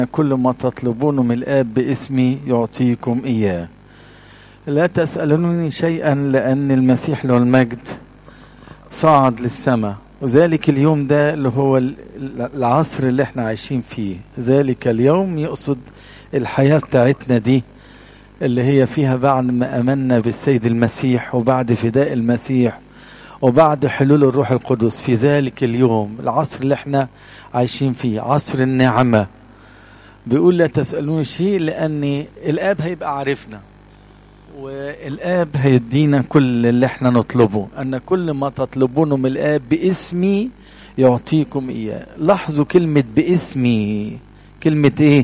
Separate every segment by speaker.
Speaker 1: كل ما تطلبونه من الآب باسمي يعطيكم إياه لا تسألوني شيئا لأن المسيح له المجد صعد للسماء وذلك اليوم ده اللي هو العصر اللي احنا عايشين فيه ذلك اليوم يقصد الحياة بتاعتنا دي اللي هي فيها بعد ما أمنا بالسيد المسيح وبعد فداء المسيح وبعد حلول الروح القدس في ذلك اليوم العصر اللي احنا عايشين فيه عصر النعمة بيقول لا تسألوني شيء لأن الآب هيبقى عارفنا والآب هيدينا كل اللي احنا نطلبه أن كل ما تطلبونه من الآب باسمي يعطيكم إياه لاحظوا كلمة باسمي كلمة إيه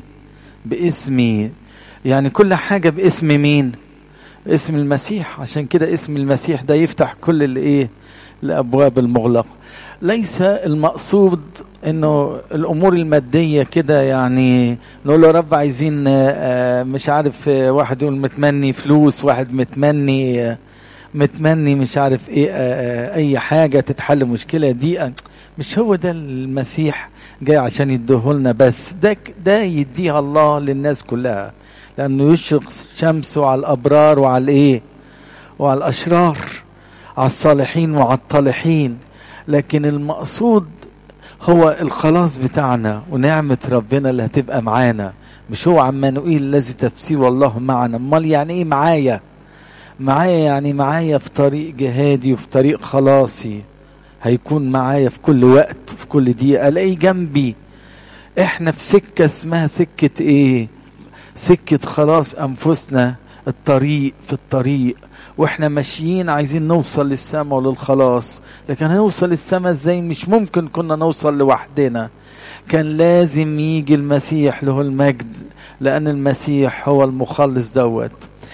Speaker 1: باسمي يعني كل حاجة باسم مين اسم المسيح عشان كده اسم المسيح ده يفتح كل الايه الابواب المغلقه ليس المقصود انه الامور الماديه كده يعني نقول له رب عايزين مش عارف واحد يقول متمني فلوس واحد متمني متمني مش عارف ايه اي حاجه تتحل مشكله دي مش هو ده المسيح جاي عشان يديهولنا بس ده ده يديها الله للناس كلها لانه يشرق شمسه على الابرار وعلى الايه وعلى الاشرار على الصالحين وعلى الطالحين لكن المقصود هو الخلاص بتاعنا ونعمة ربنا اللي هتبقى معانا مش هو عمانوئيل الذي تفسير والله معنا امال يعني ايه معايا معايا يعني معايا في طريق جهادي وفي طريق خلاصي هيكون معايا في كل وقت في كل دقيقة الاقي جنبي احنا في سكة اسمها سكة ايه سكة خلاص أنفسنا الطريق في الطريق واحنا ماشيين عايزين نوصل للسماء وللخلاص لكن هنوصل للسماء ازاي مش ممكن كنا نوصل لوحدنا كان لازم يجي المسيح له المجد لأن المسيح هو المخلص دوت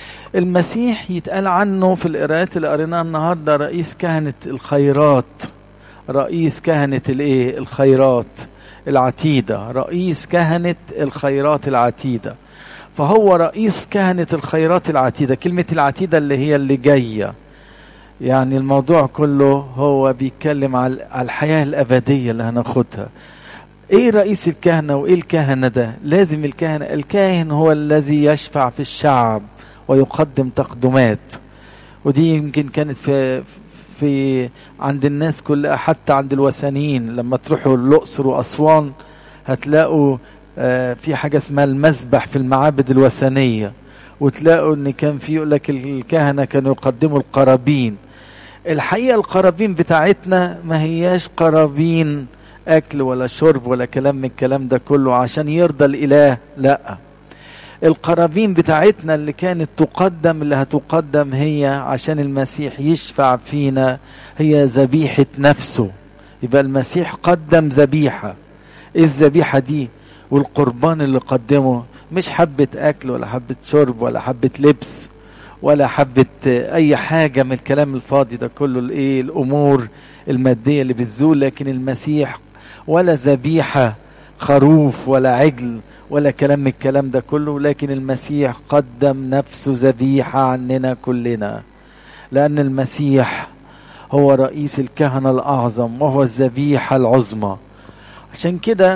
Speaker 1: المسيح يتقال عنه في القراءات اللي قريناها النهارده رئيس كهنة الخيرات رئيس كهنة الايه الخيرات العتيدة رئيس كهنة الخيرات العتيدة فهو رئيس كهنة الخيرات العتيدة كلمة العتيدة اللي هي اللي جاية يعني الموضوع كله هو بيتكلم على الحياة الأبدية اللي هناخدها ايه رئيس الكهنة وايه الكهنة ده لازم الكهنة الكاهن هو الذي يشفع في الشعب ويقدم تقدمات ودي يمكن كانت في في عند الناس كلها حتى عند الوثنيين لما تروحوا الأقصر وأسوان هتلاقوا في حاجة اسمها المسبح في المعابد الوثنية وتلاقوا ان كان في يقول لك الكهنة كانوا يقدموا القرابين الحقيقة القرابين بتاعتنا ما هياش قرابين اكل ولا شرب ولا كلام من الكلام ده كله عشان يرضى الاله لا القرابين بتاعتنا اللي كانت تقدم اللي هتقدم هي عشان المسيح يشفع فينا هي ذبيحة نفسه يبقى المسيح قدم ذبيحة ايه الذبيحة دي والقربان اللي قدمه مش حبة أكل ولا حبة شرب ولا حبة لبس ولا حبة أي حاجة من الكلام الفاضي ده كله الإيه الأمور المادية اللي بتزول لكن المسيح ولا ذبيحة خروف ولا عجل ولا كلام من الكلام ده كله لكن المسيح قدم نفسه ذبيحة عننا كلنا لأن المسيح هو رئيس الكهنة الأعظم وهو الذبيحة العظمى عشان كده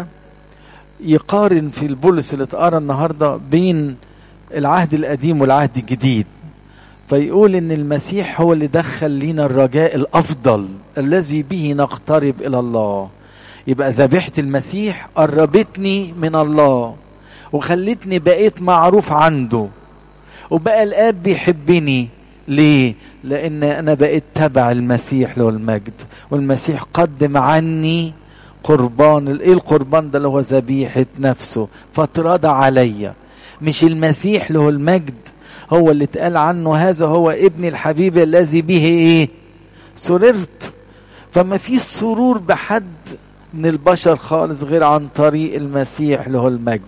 Speaker 1: يقارن في البولس اللي اتقرا النهارده بين العهد القديم والعهد الجديد فيقول ان المسيح هو اللي دخل لينا الرجاء الافضل الذي به نقترب الى الله يبقى ذبيحه المسيح قربتني من الله وخلتني بقيت معروف عنده وبقى الاب بيحبني ليه لان انا بقيت تبع المسيح له المجد والمسيح قدم عني قربان ايه القربان ده اللي هو ذبيحه نفسه فاترضى عليا مش المسيح له المجد هو اللي اتقال عنه هذا هو ابن الحبيب الذي به ايه سررت فما فيش سرور بحد من البشر خالص غير عن طريق المسيح له المجد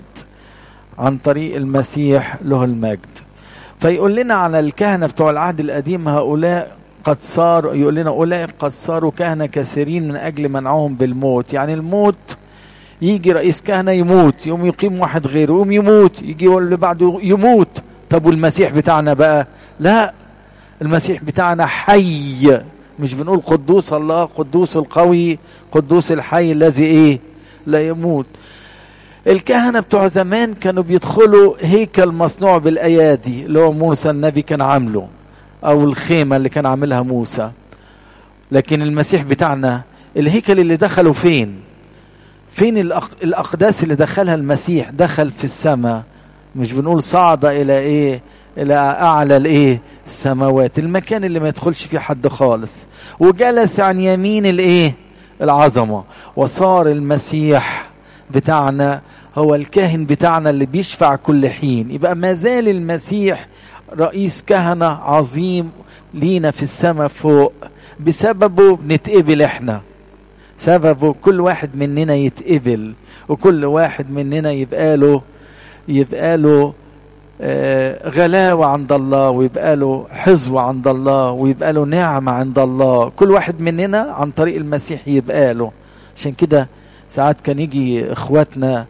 Speaker 1: عن طريق المسيح له المجد فيقول لنا على الكهنه بتوع العهد القديم هؤلاء قد صار يقول لنا أولئك قد صاروا كهنة كثيرين من أجل منعهم بالموت يعني الموت يجي رئيس كهنة يموت يوم يقيم واحد غيره يوم يموت يجي اللي بعده يموت طب والمسيح بتاعنا بقى لا المسيح بتاعنا حي مش بنقول قدوس الله قدوس القوي قدوس الحي الذي ايه لا يموت الكهنة بتوع زمان كانوا بيدخلوا هيكل مصنوع بالأيادي اللي هو موسى النبي كان عامله أو الخيمة اللي كان عاملها موسى لكن المسيح بتاعنا الهيكل اللي دخلوا فين فين الأق... الأقداس اللي دخلها المسيح دخل في السماء مش بنقول صعد إلى إيه إلى أعلى الإيه السماوات المكان اللي ما يدخلش فيه حد خالص وجلس عن يمين الإيه العظمة وصار المسيح بتاعنا هو الكاهن بتاعنا اللي بيشفع كل حين يبقى ما زال المسيح رئيس كهنة عظيم لينا في السماء فوق بسببه بنتقبل احنا سببه كل واحد مننا يتقبل وكل واحد مننا يبقى له يبقى له آه غلاوة عند الله ويبقى له حظوة عند الله ويبقى له نعمة عند الله كل واحد مننا عن طريق المسيح يبقى له عشان كده ساعات كان يجي اخواتنا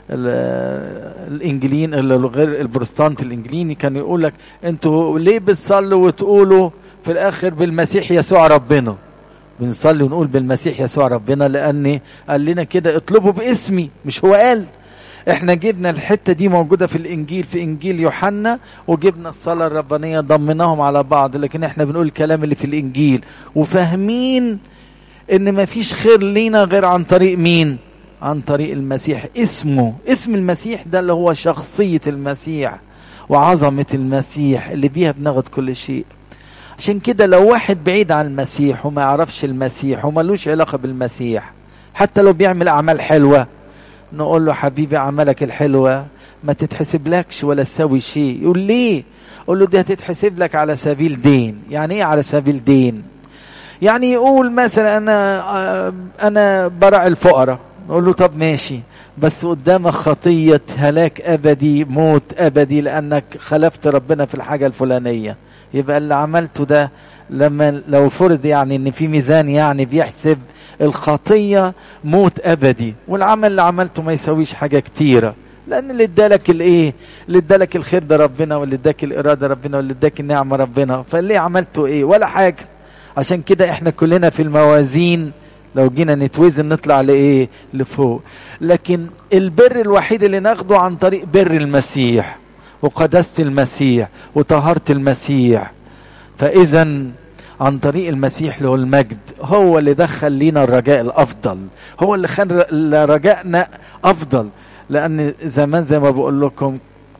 Speaker 1: الانجليين غير البروتستانت الانجليني كان يقول لك انتوا ليه بتصلوا وتقولوا في الاخر بالمسيح يسوع ربنا بنصلي ونقول بالمسيح يسوع ربنا لان قال لنا كده اطلبوا باسمي مش هو قال احنا جبنا الحته دي موجوده في الانجيل في انجيل يوحنا وجبنا الصلاه الربانيه ضمناهم على بعض لكن احنا بنقول الكلام اللي في الانجيل وفاهمين ان مفيش خير لينا غير عن طريق مين عن طريق المسيح اسمه اسم المسيح ده اللي هو شخصيه المسيح وعظمه المسيح اللي بيها بناخد كل شيء عشان كده لو واحد بعيد عن المسيح وما يعرفش المسيح وملوش علاقه بالمسيح حتى لو بيعمل اعمال حلوه نقول له حبيبي اعمالك الحلوه ما تتحسب لكش ولا تسوي شيء يقول ليه قول له دي هتتحسب لك على سبيل دين يعني ايه على سبيل دين يعني يقول مثلا انا انا براعي الفقراء نقول له طب ماشي بس قدامك خطية هلاك أبدي موت أبدي لأنك خلفت ربنا في الحاجة الفلانية يبقى اللي عملته ده لما لو فرض يعني ان في ميزان يعني بيحسب الخطية موت أبدي والعمل اللي عملته ما يسويش حاجة كتيرة لأن اللي ادالك الإيه؟ اللي ادالك الخير ده ربنا واللي اداك الإرادة ربنا واللي اداك النعمة ربنا فاللي عملته إيه؟ ولا حاجة عشان كده إحنا كلنا في الموازين لو جينا نتوزن نطلع لإيه؟ لفوق لكن البر الوحيد اللي ناخده عن طريق بر المسيح وقداسة المسيح وطهارة المسيح فإذا عن طريق المسيح له المجد هو اللي دخل لينا الرجاء الافضل هو اللي خلى رجائنا افضل لان زمان زي ما بقول لكم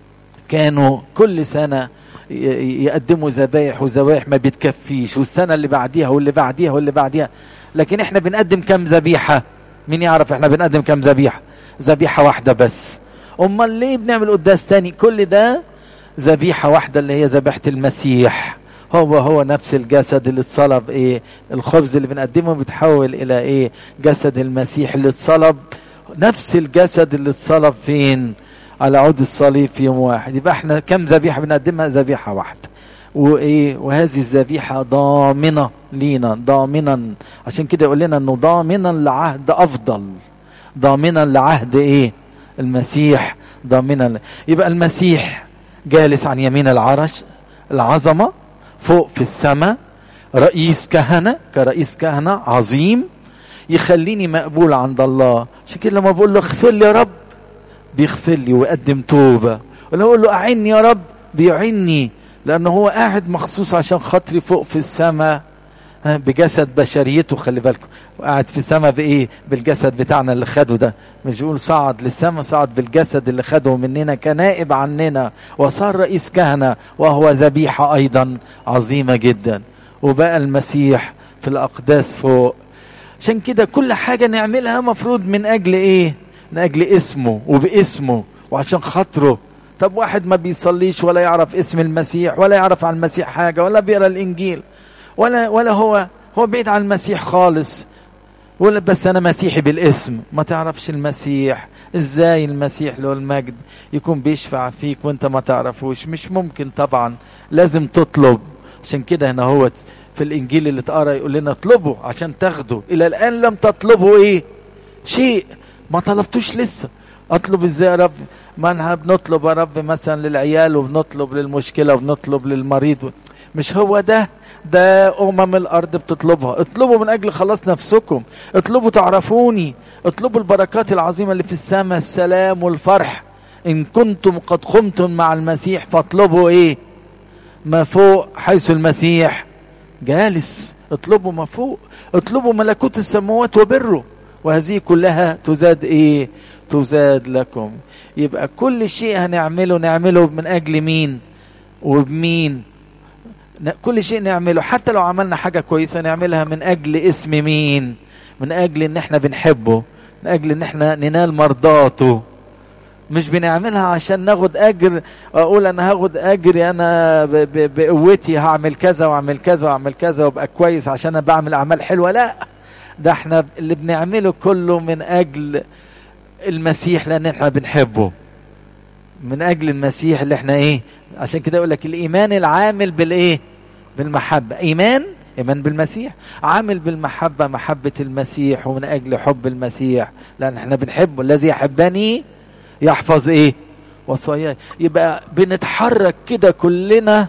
Speaker 1: كانوا كل سنه يقدموا ذبايح وذبايح ما بتكفيش والسنه اللي بعديها واللي بعديها واللي بعديها لكن احنا بنقدم كم ذبيحه مين يعرف احنا بنقدم كم ذبيحه ذبيحه واحده بس امال ليه بنعمل قداس تاني كل ده ذبيحه واحده اللي هي ذبيحه المسيح هو هو نفس الجسد اللي اتصلب ايه الخبز اللي بنقدمه بيتحول الى ايه جسد المسيح اللي اتصلب نفس الجسد اللي اتصلب فين على عود الصليب في يوم واحد يبقى احنا كم ذبيحه بنقدمها ذبيحه واحده وايه وهذه الذبيحه ضامنه لينا ضامنا عشان كده يقول لنا انه ضامنا لعهد افضل ضامنا لعهد ايه المسيح ضامنا يبقى المسيح جالس عن يمين العرش العظمه فوق في السماء رئيس كهنه كرئيس كهنه عظيم يخليني مقبول عند الله عشان كده لما بقول له اغفر لي يا رب بيغفر لي ويقدم توبه ولما اقول له اعني يا رب بيعني لانه هو قاعد مخصوص عشان خاطري فوق في السماء بجسد بشريته خلي بالكم وقاعد في السماء بايه بالجسد بتاعنا اللي خده ده مش بيقول صعد للسماء صعد بالجسد اللي خده مننا كنائب عننا وصار رئيس كهنه وهو ذبيحه ايضا عظيمه جدا وبقى المسيح في الاقداس فوق عشان كده كل حاجه نعملها مفروض من اجل ايه من اجل اسمه وباسمه وعشان خاطره طب واحد ما بيصليش ولا يعرف اسم المسيح ولا يعرف عن المسيح حاجه ولا بيقرا الانجيل ولا ولا هو هو بعيد عن المسيح خالص ولا بس انا مسيحي بالاسم ما تعرفش المسيح ازاي المسيح له المجد يكون بيشفع فيك وانت ما تعرفوش مش ممكن طبعا لازم تطلب عشان كده هنا هو في الانجيل اللي اتقرا يقول لنا اطلبوا عشان تاخدوا الى الان لم تطلبوا ايه شيء ما طلبتوش لسه اطلب ازاي يا رب ما احنا بنطلب يا رب مثلا للعيال وبنطلب للمشكله وبنطلب للمريض مش هو ده ده أمم الأرض بتطلبها اطلبوا من أجل خلاص نفسكم اطلبوا تعرفوني اطلبوا البركات العظيمة اللي في السماء السلام والفرح إن كنتم قد قمتم مع المسيح فاطلبوا إيه ما فوق حيث المسيح جالس اطلبوا ما فوق اطلبوا ملكوت السماوات وبره وهذه كلها تزاد ايه تزاد لكم يبقى كل شيء هنعمله نعمله من اجل مين وبمين كل شيء نعمله حتى لو عملنا حاجة كويسة نعملها من اجل اسم مين من اجل ان احنا بنحبه من اجل ان احنا ننال مرضاته مش بنعملها عشان ناخد اجر اقول انا هاخد اجري انا بقوتي هعمل كذا واعمل كذا واعمل كذا وابقى كويس عشان انا بعمل اعمال حلوه لا ده احنا اللي بنعمله كله من اجل المسيح لان احنا بنحبه من اجل المسيح اللي احنا ايه عشان كده اقول لك الايمان العامل بالايه بالمحبه ايمان ايمان بالمسيح عامل بالمحبه محبه المسيح ومن اجل حب المسيح لان احنا بنحبه الذي يحبني يحفظ ايه وصاياي يبقى بنتحرك كده كلنا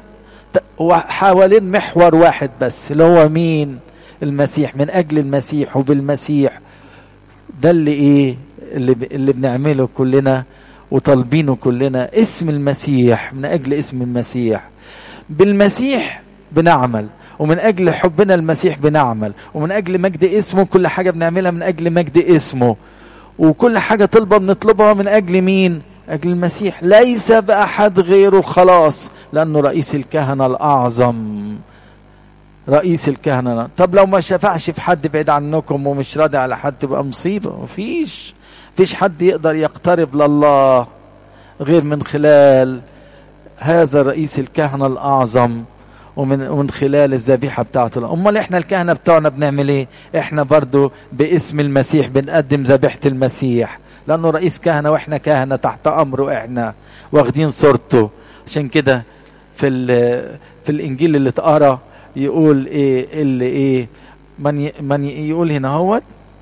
Speaker 1: حوالين محور واحد بس اللي هو مين المسيح من اجل المسيح وبالمسيح ده اللي ايه اللي, اللي بنعمله كلنا وطالبينه كلنا اسم المسيح من اجل اسم المسيح بالمسيح بنعمل ومن اجل حبنا المسيح بنعمل ومن اجل مجد اسمه كل حاجه بنعملها من اجل مجد اسمه وكل حاجة طلبة بنطلبها من أجل مين أجل المسيح ليس بأحد غيره خلاص لأنه رئيس الكهنة الأعظم رئيس الكهنة طب لو ما شفعش في حد بعيد عنكم ومش راضي على حد تبقى مصيبة مفيش مفيش حد يقدر يقترب لله غير من خلال هذا رئيس الكهنة الأعظم ومن ومن خلال الذبيحه بتاعته امال احنا الكهنه بتوعنا بنعمل ايه احنا برضو باسم المسيح بنقدم ذبيحه المسيح لانه رئيس كهنه واحنا كهنه تحت امره احنا واخدين صورته عشان كده في في الانجيل اللي اتقرا يقول ايه اللي ايه من من يقول هنا هوت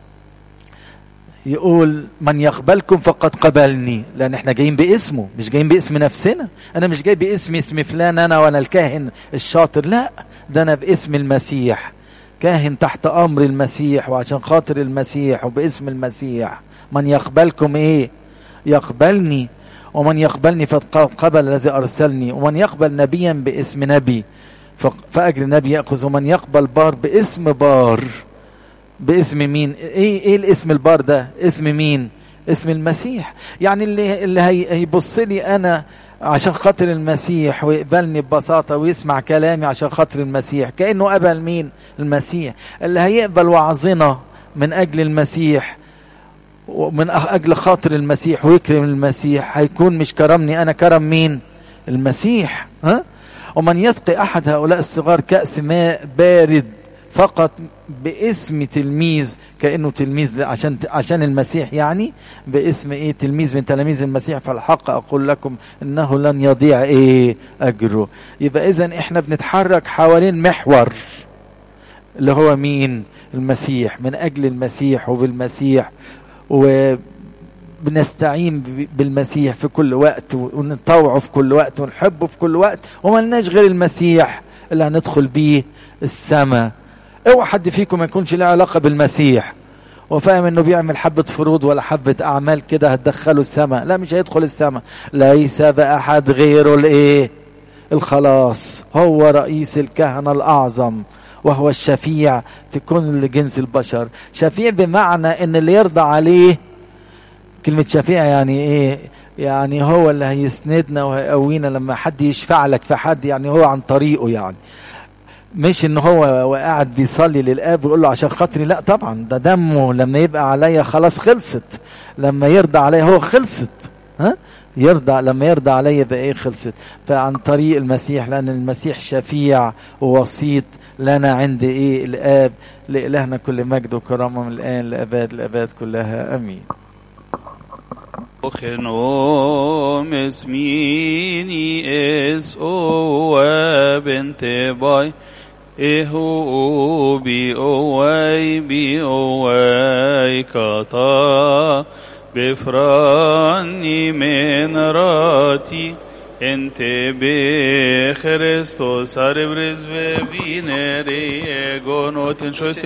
Speaker 1: يقول من يقبلكم فقد قبلني لان احنا جايين باسمه مش جايين باسم نفسنا انا مش جاي باسم اسم فلان انا وانا الكاهن الشاطر لا ده انا باسم المسيح كاهن تحت امر المسيح وعشان خاطر المسيح وباسم المسيح من يقبلكم ايه يقبلني ومن يقبلني فقد قبل الذي ارسلني ومن يقبل نبيا باسم نبي فاجر نبي ياخذ ومن يقبل بار باسم بار باسم مين ايه ايه الاسم البار ده اسم مين اسم المسيح يعني اللي اللي هيبص لي انا عشان خاطر المسيح ويقبلني ببساطة ويسمع كلامي عشان خاطر المسيح كأنه قبل مين المسيح اللي هيقبل وعظنا من أجل المسيح ومن أجل خاطر المسيح ويكرم المسيح هيكون مش كرمني أنا كرم مين المسيح ها ومن يسقي أحد هؤلاء الصغار كأس ماء بارد فقط باسم تلميذ كانه تلميذ عشان عشان المسيح يعني باسم ايه تلميذ من تلاميذ المسيح فالحق اقول لكم انه لن يضيع ايه اجره يبقى اذا احنا بنتحرك حوالين محور اللي هو مين المسيح من اجل المسيح وبالمسيح وبنستعين بالمسيح في كل وقت ونطوعه في كل وقت ونحبه في كل وقت وما لناش غير المسيح اللي هندخل بيه السماء اوعى حد فيكم ما يكونش له علاقه بالمسيح وفاهم انه بيعمل حبه فروض ولا حبه اعمال كده هتدخله السماء لا مش هيدخل السماء ليس باحد غيره الايه الخلاص هو رئيس الكهنه الاعظم وهو الشفيع في كل جنس البشر شفيع بمعنى ان اللي يرضى عليه كلمه شفيع يعني ايه يعني هو اللي هيسندنا وهيقوينا لما حد يشفع لك في حد يعني هو عن طريقه يعني مش ان هو قاعد بيصلي للاب ويقول له عشان خاطري لا طبعا ده دمه لما يبقى عليا خلاص خلصت لما يرضى عليا هو خلصت ها يرضى لما يرضى عليا يبقى ايه خلصت فعن طريق المسيح لان المسيح شفيع ووسيط لنا عند ايه الاب لالهنا كل مجد وكرامه من الان لاباد الاباد كلها امين
Speaker 2: خنوم اسميني اس او بنت باي إهو بي أواي بي أواي كتا بفراني من راتي Ente be Christos aribris ve vinere gonotin